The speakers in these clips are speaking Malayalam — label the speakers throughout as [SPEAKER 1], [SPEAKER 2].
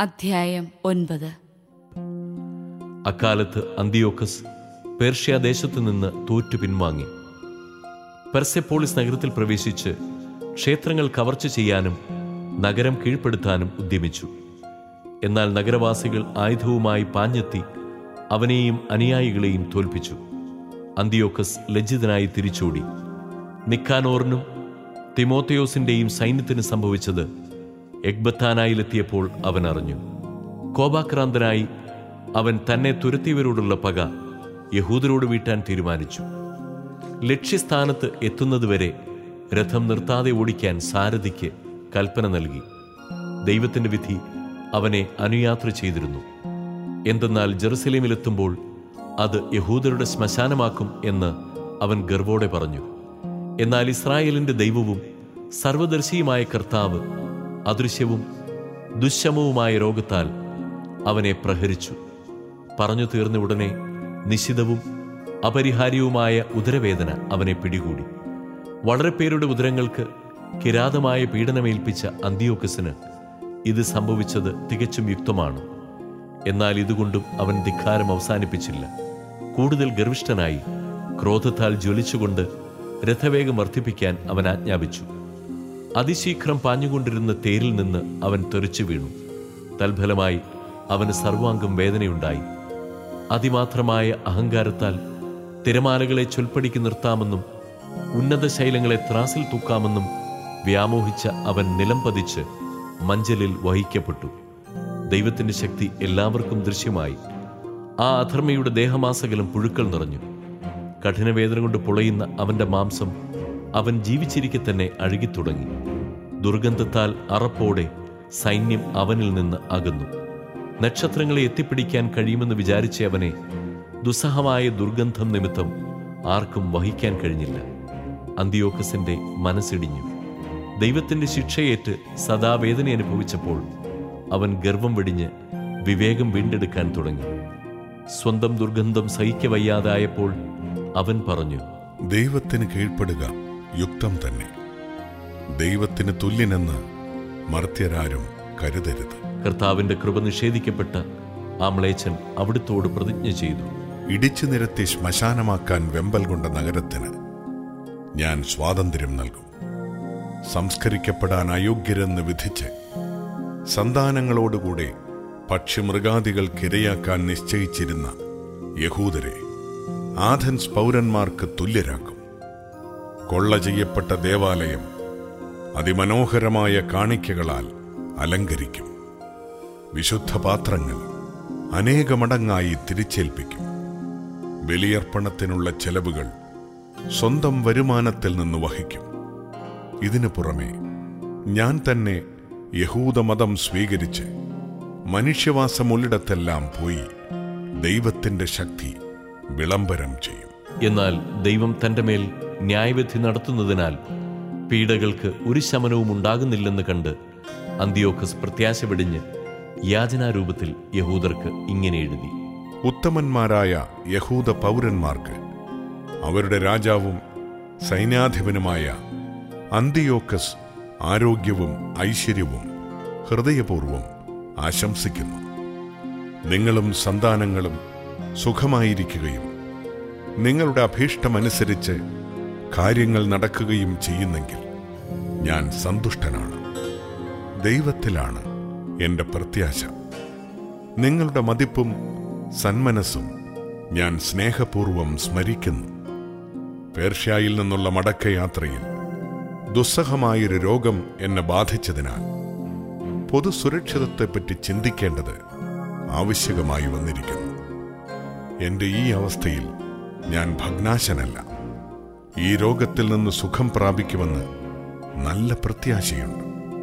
[SPEAKER 1] അധ്യായം ഒൻപത്
[SPEAKER 2] അക്കാലത്ത് അന്തിയോക്കസ് പേർഷ്യ ദേശത്തു നിന്ന് തോറ്റു പിൻവാങ്ങി പെർസെപ്പോളിസ് നഗരത്തിൽ പ്രവേശിച്ച് ക്ഷേത്രങ്ങൾ കവർച്ച ചെയ്യാനും നഗരം കീഴ്പ്പെടുത്താനും ഉദ്യമിച്ചു എന്നാൽ നഗരവാസികൾ ആയുധവുമായി പാഞ്ഞെത്തി അവനെയും അനുയായികളെയും തോൽപ്പിച്ചു അന്തിയോക്കസ് ലജ്ജിതനായി തിരിച്ചോടി നിക്കാനോറിനും തിമോത്തയോസിന്റെയും സൈന്യത്തിന് സംഭവിച്ചത് എഗ്ബത്താനായിലെത്തിയപ്പോൾ അവൻ അറിഞ്ഞു കോപാക്രാന്തനായി അവൻ തന്നെ തുരത്തിയവരോടുള്ള പക യഹൂദരോട് വീട്ടാൻ തീരുമാനിച്ചു ലക്ഷ്യസ്ഥാനത്ത് എത്തുന്നതുവരെ രഥം നിർത്താതെ ഓടിക്കാൻ സാരഥിക്ക് കൽപ്പന നൽകി ദൈവത്തിന്റെ വിധി അവനെ അനുയാത്ര ചെയ്തിരുന്നു എന്തെന്നാൽ ജെറുസലേമിലെത്തുമ്പോൾ അത് യഹൂദരുടെ ശ്മശാനമാക്കും എന്ന് അവൻ ഗർവോടെ പറഞ്ഞു എന്നാൽ ഇസ്രായേലിന്റെ ദൈവവും സർവദർശിയുമായ കർത്താവ് അദൃശ്യവും ദുശ്ശമവുമായ രോഗത്താൽ അവനെ പ്രഹരിച്ചു പറഞ്ഞു തീർന്ന ഉടനെ നിശിതവും അപരിഹാര്യവുമായ ഉദരവേദന അവനെ പിടികൂടി വളരെ പേരുടെ ഉദരങ്ങൾക്ക് കിരാതമായ പീഡനമേൽപ്പിച്ച അന്തിയോക്കസിന് ഇത് സംഭവിച്ചത് തികച്ചും യുക്തമാണ് എന്നാൽ ഇതുകൊണ്ടും അവൻ ധിക്കാരം അവസാനിപ്പിച്ചില്ല കൂടുതൽ ഗർവിഷ്ഠനായി ക്രോധത്താൽ ജ്വലിച്ചുകൊണ്ട് രഥവേഗം വർദ്ധിപ്പിക്കാൻ അവൻ ആജ്ഞാപിച്ചു അതിശീഘ്രം പാഞ്ഞുകൊണ്ടിരുന്ന തേരിൽ നിന്ന് അവൻ തെറിച്ചു വീണു തൽഫലമായി അവന് സർവാംഗം വേദനയുണ്ടായി അതിമാത്രമായ അഹങ്കാരത്താൽ തിരമാലകളെ ചൊൽപ്പടിക്ക് നിർത്താമെന്നും ഉന്നത ശൈലങ്ങളെ ത്രാസിൽ തൂക്കാമെന്നും വ്യാമോഹിച്ച അവൻ നിലം പതിച്ച് മഞ്ചലിൽ വഹിക്കപ്പെട്ടു ദൈവത്തിന്റെ ശക്തി എല്ലാവർക്കും ദൃശ്യമായി ആ അധർമ്മയുടെ ദേഹമാസകലം പുഴുക്കൾ നിറഞ്ഞു കഠിനവേദന കൊണ്ട് പൊളയുന്ന അവന്റെ മാംസം അവൻ ജീവിച്ചിരിക്കെ തന്നെ അഴുകിത്തുടങ്ങി ദുർഗന്ധത്താൽ അറപ്പോടെ സൈന്യം അവനിൽ നിന്ന് അകന്നു നക്ഷത്രങ്ങളെ എത്തിപ്പിടിക്കാൻ കഴിയുമെന്ന് വിചാരിച്ച അവനെ ദുസ്സഹമായ ദുർഗന്ധം നിമിത്തം ആർക്കും വഹിക്കാൻ കഴിഞ്ഞില്ല അന്തിയോക്കസിന്റെ മനസ്സിടിഞ്ഞു ദൈവത്തിന്റെ ശിക്ഷയേറ്റ് സദാ വേദന അനുഭവിച്ചപ്പോൾ അവൻ ഗർവം വെടിഞ്ഞ് വിവേകം വീണ്ടെടുക്കാൻ തുടങ്ങി സ്വന്തം ദുർഗന്ധം സഹിക്കവയ്യാതായപ്പോൾ അവൻ പറഞ്ഞു
[SPEAKER 3] ദൈവത്തിന് കീഴ്പ്പെടുക യുക്തം തന്നെ ദൈവത്തിന് തുല്യനെന്ന് മർത്യരാരും കരുതരുത്
[SPEAKER 2] കർത്താവിന്റെ കൃപ നിഷേധിക്കപ്പെട്ട ആ മ്ലേച്ഛൻ അവിടുത്തോട് പ്രതിജ്ഞ ചെയ്തു
[SPEAKER 3] ഇടിച്ചു നിരത്തി ശ്മശാനമാക്കാൻ വെമ്പൽ കൊണ്ട നഗരത്തിന് ഞാൻ സ്വാതന്ത്ര്യം നൽകും സംസ്കരിക്കപ്പെടാൻ അയോഗ്യരെന്ന് വിധിച്ച് സന്താനങ്ങളോടുകൂടെ പക്ഷിമൃഗാദികൾക്കിരയാക്കാൻ നിശ്ചയിച്ചിരുന്ന യഹൂദരെ ആഥൻസ് പൗരന്മാർക്ക് തുല്യരാക്കും കൊള്ള ചെയ്യപ്പെട്ട ദേവാലയം അതിമനോഹരമായ കാണിക്കകളാൽ അലങ്കരിക്കും വിശുദ്ധ പാത്രങ്ങൾ അനേകമടങ്ങായി തിരിച്ചേൽപ്പിക്കും ബലിയർപ്പണത്തിനുള്ള ചെലവുകൾ സ്വന്തം വരുമാനത്തിൽ നിന്ന് വഹിക്കും ഇതിനു പുറമെ ഞാൻ തന്നെ യഹൂദമതം സ്വീകരിച്ച് മനുഷ്യവാസമുള്ളിടത്തെല്ലാം പോയി ദൈവത്തിന്റെ ശക്തി വിളംബരം ചെയ്യും
[SPEAKER 2] എന്നാൽ ദൈവം തന്റെ മേൽ ന്യായവിധി നടത്തുന്നതിനാൽ പീഡകൾക്ക് ഒരു ശമനവും ഉണ്ടാകുന്നില്ലെന്ന് കണ്ട് അന്തിയോക്കസ് പ്രത്യാശ വെടിഞ്ഞ് യാചനാരൂപത്തിൽ യഹൂദർക്ക് ഇങ്ങനെ എഴുതി
[SPEAKER 3] ഉത്തമന്മാരായ യഹൂദ പൗരന്മാർക്ക് അവരുടെ രാജാവും സൈന്യാധിപനുമായ അന്തിയോക്കസ് ആരോഗ്യവും ഐശ്വര്യവും ഹൃദയപൂർവം ആശംസിക്കുന്നു നിങ്ങളും സന്താനങ്ങളും സുഖമായിരിക്കുകയും നിങ്ങളുടെ അഭീഷ്ടമനുസരിച്ച് കാര്യങ്ങൾ നടക്കുകയും ചെയ്യുന്നെങ്കിൽ ഞാൻ സന്തുഷ്ടനാണ് ദൈവത്തിലാണ് എൻ്റെ പ്രത്യാശ നിങ്ങളുടെ മതിപ്പും സന്മനസ്സും ഞാൻ സ്നേഹപൂർവം സ്മരിക്കുന്നു പേർഷ്യയിൽ നിന്നുള്ള മടക്കയാത്രയിൽ ദുസ്സഹമായൊരു രോഗം എന്നെ ബാധിച്ചതിനാൽ പൊതുസുരക്ഷിതത്വത്തെപ്പറ്റി ചിന്തിക്കേണ്ടത് ആവശ്യകമായി വന്നിരിക്കുന്നു എന്റെ ഈ അവസ്ഥയിൽ ഞാൻ ഭഗ്നാശനല്ല ഈ രോഗത്തിൽ നിന്ന് സുഖം പ്രാപിക്കുമെന്ന് നല്ല പ്രത്യാശയുണ്ട്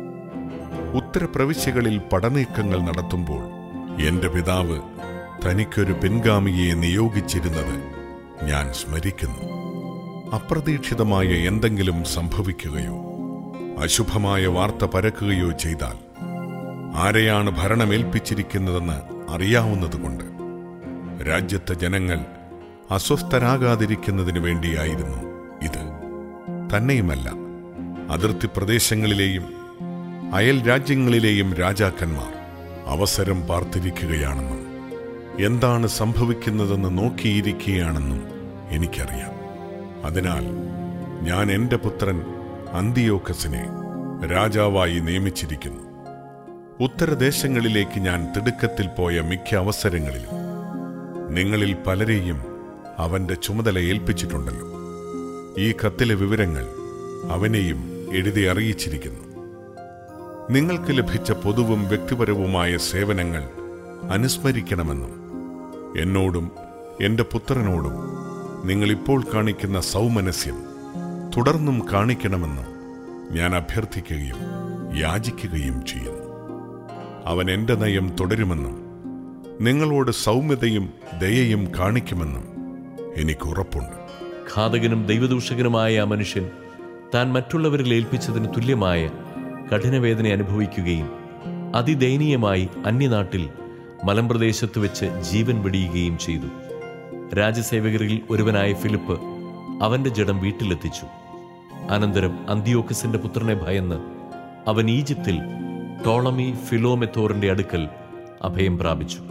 [SPEAKER 3] ഉത്തരപ്രവിശ്യകളിൽ പടനീക്കങ്ങൾ നടത്തുമ്പോൾ എന്റെ പിതാവ് തനിക്കൊരു പിൻഗാമിയെ നിയോഗിച്ചിരുന്നത് ഞാൻ സ്മരിക്കുന്നു അപ്രതീക്ഷിതമായ എന്തെങ്കിലും സംഭവിക്കുകയോ അശുഭമായ വാർത്ത പരക്കുകയോ ചെയ്താൽ ആരെയാണ് ഭരണമേൽപ്പിച്ചിരിക്കുന്നതെന്ന് അറിയാവുന്നതുകൊണ്ട് രാജ്യത്തെ ജനങ്ങൾ അസ്വസ്ഥരാകാതിരിക്കുന്നതിന് വേണ്ടിയായിരുന്നു ഇത് തന്നെയുമല്ല അതിർത്തി പ്രദേശങ്ങളിലെയും അയൽ രാജ്യങ്ങളിലെയും രാജാക്കന്മാർ അവസരം പാർത്തിരിക്കുകയാണെന്നും എന്താണ് സംഭവിക്കുന്നതെന്ന് നോക്കിയിരിക്കുകയാണെന്നും എനിക്കറിയാം അതിനാൽ ഞാൻ എൻ്റെ പുത്രൻ അന്തിയോക്കസിനെ രാജാവായി നിയമിച്ചിരിക്കുന്നു ഉത്തരദേശങ്ങളിലേക്ക് ഞാൻ തിടുക്കത്തിൽ പോയ മിക്ക അവസരങ്ങളിലും നിങ്ങളിൽ പലരെയും അവന്റെ ചുമതല ഏൽപ്പിച്ചിട്ടുണ്ടല്ലോ ഈ കത്തിലെ വിവരങ്ങൾ അവനെയും എഴുതി അറിയിച്ചിരിക്കുന്നു നിങ്ങൾക്ക് ലഭിച്ച പൊതുവും വ്യക്തിപരവുമായ സേവനങ്ങൾ അനുസ്മരിക്കണമെന്നും എന്നോടും എന്റെ പുത്രനോടും നിങ്ങൾ ഇപ്പോൾ കാണിക്കുന്ന സൗമനസ്യം തുടർന്നും കാണിക്കണമെന്നും ഞാൻ അഭ്യർത്ഥിക്കുകയും യാചിക്കുകയും ചെയ്യുന്നു അവൻ എന്റെ നയം തുടരുമെന്നും നിങ്ങളോട് സൗമ്യതയും ദയയും കാണിക്കുമെന്നും എനിക്ക് ഉറപ്പുണ്ട്
[SPEAKER 2] ഘാതകനും ദൈവദൂഷകനുമായ ആ മനുഷ്യൻ താൻ മറ്റുള്ളവരിൽ ഏൽപ്പിച്ചതിന് തുല്യമായ കഠിനവേദന അനുഭവിക്കുകയും അതിദയനീയമായി അന്യനാട്ടിൽ മലമ്പ്രദേശത്ത് വെച്ച് ജീവൻ വെടിയുകയും ചെയ്തു രാജസേവകരിൽ ഒരുവനായ ഫിലിപ്പ് അവന്റെ ജഡം വീട്ടിലെത്തിച്ചു അനന്തരം അന്തിയോക്കസിന്റെ പുത്രനെ ഭയന്ന് അവൻ ഈജിപ്തിൽ ടോളമി ഫിലോമെത്തോറിന്റെ അടുക്കൽ അഭയം പ്രാപിച്ചു